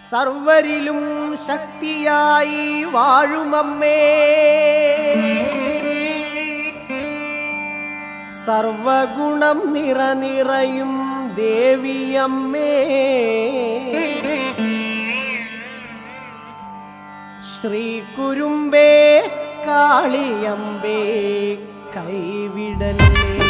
സർവരിലും ശക്തിയായി വാഴുമമ്മേ സർവഗുണം നിറനിറയും ദേവിയമ്മേ ശ്രീ കുരുമ്പേ കാളിയമ്പേ കൈവിടലേ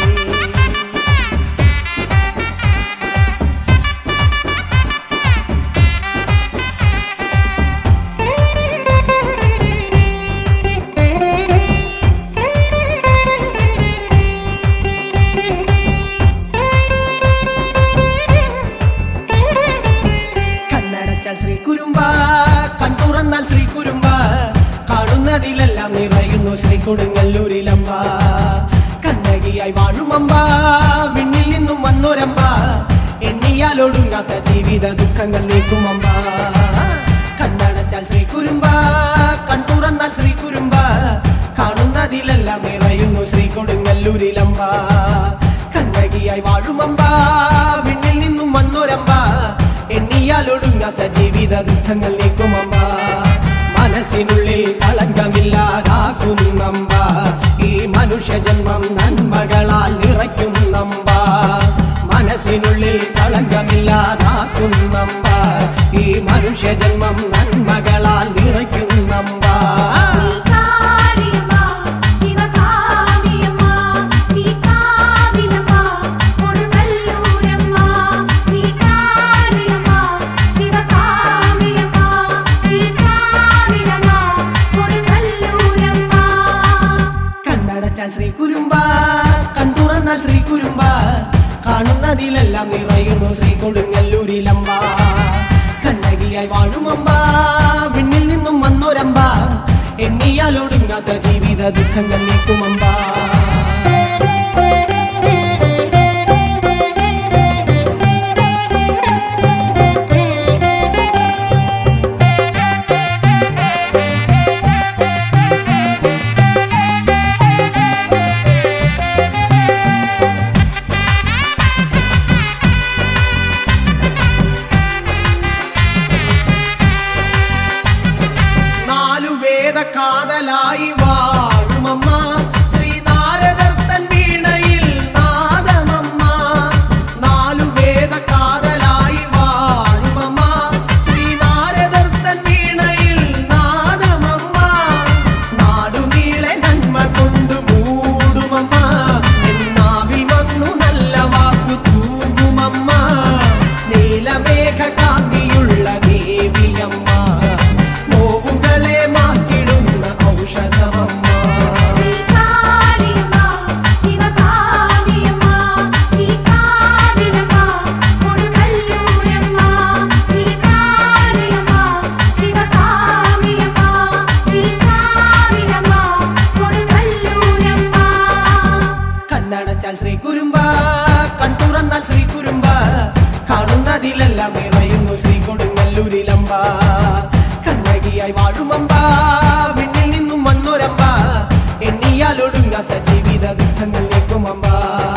കണ്ണടച്ചാൽ ശ്രീ കുരുമ്പ കൺതുറന്നാൽ ശ്രീ കുരുമ്പ കാണുന്നതിലെല്ലാം നിറയുന്നു ശ്രീ കൊടുങ്ങല്ലൂരിലമ്പ കണ്ണകിയായി വാഴുമമ്പ വിണ്ണിൽ നിന്നും വന്നൊരമ്പ എണ്ണിയാലൊടുങ്ങാത്ത ജീവിത ദുഃഖങ്ങൾ നീക്കുമമ്പ കണ്ണടച്ചാൽ ശ്രീ കുരുമ്പ കൺതുറന്നാൽ ശ്രീ കുരുമ്പ കാണുന്നതിലെല്ലാം നിറയുന്നു ശ്രീ കൊടുങ്ങല്ലൂരിലമ്പ കണ്ണകിയായി വാഴുമമ്പ വിണ്ണിൽ നിന്നും വന്നൊരമ്പ എണ്ണിയാലൊടുങ്ങാത്ത ജീവിത ദുഃഖങ്ങൾ നീക്കുമമ്പ മനസ്സിനുള്ളിൽ കളങ്കമില്ലാതാക്കുന്നമ്പ ഈ മനുഷ്യജന്മം നന്മകളാൽ നിറയ്ക്കുന്നമ്പ മനസ്സിനുള്ളിൽ കളങ്കമില്ലാതാക്കുന്നമ്പ ഈ മനുഷ്യജന്മം നന്മകളാൽ നിറയ്ക്കുന്നമ്പ കാളിയമ്മ ശിവകാളിയമ്മ നീ കാവിലമ്മ കൊടുങ്ങല്ലൂരമ്മ നീ കാളിയമ്മ ശിവകാളിയമ്മ നീ കാവിലമ്മ കൊടുങ്ങല്ലൂരമ്മ കണ്ണടച്ചാൽ ശ്രീ കുരുമ്പ കൺതുറന്നാൽ ശ്രീ കുരുമ്പ കാണുന്നതിലെല്ലാം നിറയുന്നു ശ്രീ കൊടുങ്ങല്ലൂരിലമ്പ കണ്ണകിയായി വാഴുമമ്പ വിണ്ണിൽ നിന്നും വന്നൊരമ്പ എണ്ണിയാലൊടുങ്ങാത്ത ജീവിത ദുഃഖങ്ങൾ നീക്കുമമ്പ നാലു വേദ കാതലായി വാഴുമമ്മ ശ്രീനാരദർത്തൻ വീണയിൽ നാദമമ്മ നാലു വേദ കാതലായി വാഴുമമ്മ ശ്രീനാരദർത്തൻ വീണയിൽ നാദമമ്മ നാടുനീളെ നന്മ കൊണ്ട് മൂടുമമ്മ എന്നാവിൽ വന്നു നല്ല വാക്കു തൂകുമമ്മ നീലമേഘ കാന്തിയുള്ള ദേവിയമ്മ നോവുകളെ മാറ്റിടുന്ന ഔഷധമമ്മ കാളിയമ്മ ശിവകാളിയമ്മ നീ കാവിലമ്മ കൊടുങ്ങല്ലൂരമ്മ നീ കാളിയമ്മ ശിവകാളിയമ്മ നീ കാവിലമ്മ കൊടുങ്ങല്ലൂരമ്മ കണ്ണടച്ചാൽ ശ്രീ കുരുമ്പ കൺതുറന്നാൽ ശ്രീ കുരുമ്പ കാണുന്നതിലെല്ലാം നിറയുന്നു ശ്രീ കൊടുങ്ങല്ലൂരിലമ്പ കണ്ണകിയായി വാഴുമമ്പ വിണ്ണിൽ നിന്നും വന്നൊരമ്പ എണ്ണിയാലൊടുങ്ങാത്ത ജീവിത ദുഃഖങ്ങൾ നീക്കുമമ്പ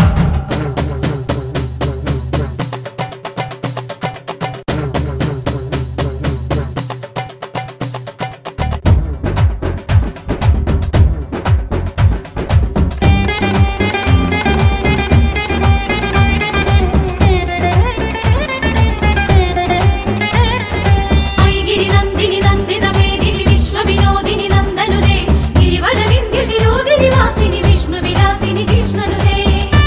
ഐഗിരി നന്ദിനി നന്ദിത മേദിനി വിശ്വവിനോദിനി നന്ദനുദേ ഗിരിവര വിന്ധ്യ ശിരോദിനി വാസിനി വിഷ്ണു വിലാസിനി ജിഷ്ണനുദേ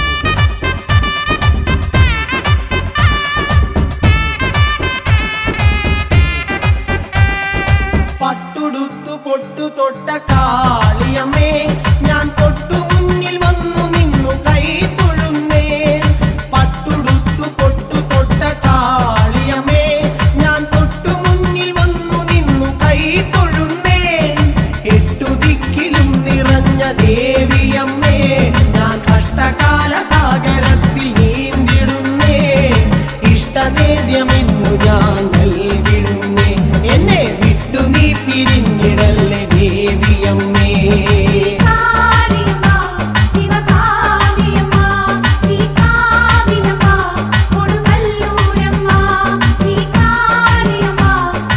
പട്ടുടുത്തു പൊട്ടു തൊട്ട കാളിയമ്മേ ഞാൻ തൊട്ടു മുന്നിൽ വന്നു നിന്നു കൈ തൊഴുന്നേ പട്ടുടുത്തു പൊട്ടു തൊട്ട കാളിയമ്മേ ഞാൻ തൊട്ടു മുന്നിൽ വന്നു നിന്നു കൈ തൊഴുന്നേ എട്ടു ദിക്കിലും നിറഞ്ഞ ദേവിയമ്മേ ഞാൻ കഷ്ടകാല സാഗരത്തിൽ നീന്തിടുന്നേ ഇഷ്ടനേദ്യമെന്നു ഞാൻ നൽകിടുന്നേ എന്നെ വിട്ടു നീ പിരിഞ്ഞിടല്ലേ ദേവിയമ്മേ കാളിയമ്മ ശിവകാളിയമ്മ നീ കാവിലമ്മ കൊടുങ്ങല്ലൂരമ്മ നീ കാളിയമ്മ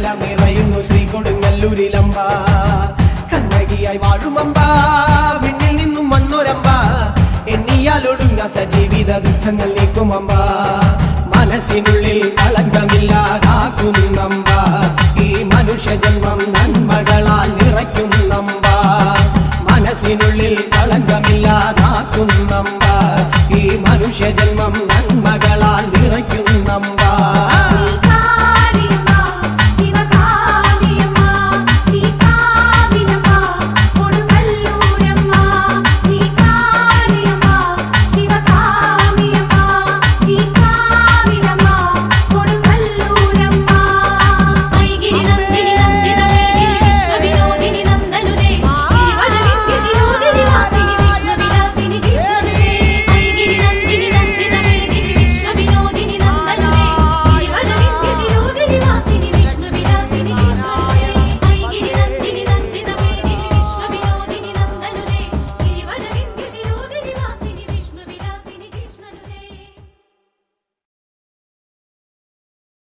മനസ്സെല്ലാം നിറയുന്നു ശ്രീ കൊടുങ്ങല്ലൂരിലമ്പ കണ്ണകിയായി വാഴുമമ്പ വിണ്ണിൽ നിന്നും വന്നൊരമ്പ എണ്ണിയാലൊടുങ്ങാത്ത ജീവിത ദുഃഖങ്ങൾ നീക്കുമമ്പ മനസ്സിനുള്ളിൽ കളങ്കമില്ലാതാക്കുന്നമ്പ ഈ മനുഷ്യജന്മം നന്മകളാൽ നിറയ്ക്കുന്നമ്പ മനസ്സിനുള്ളിൽ കളങ്കമില്ലാതാക്കുന്നമ്പ ഈ മനുഷ്യജന്മം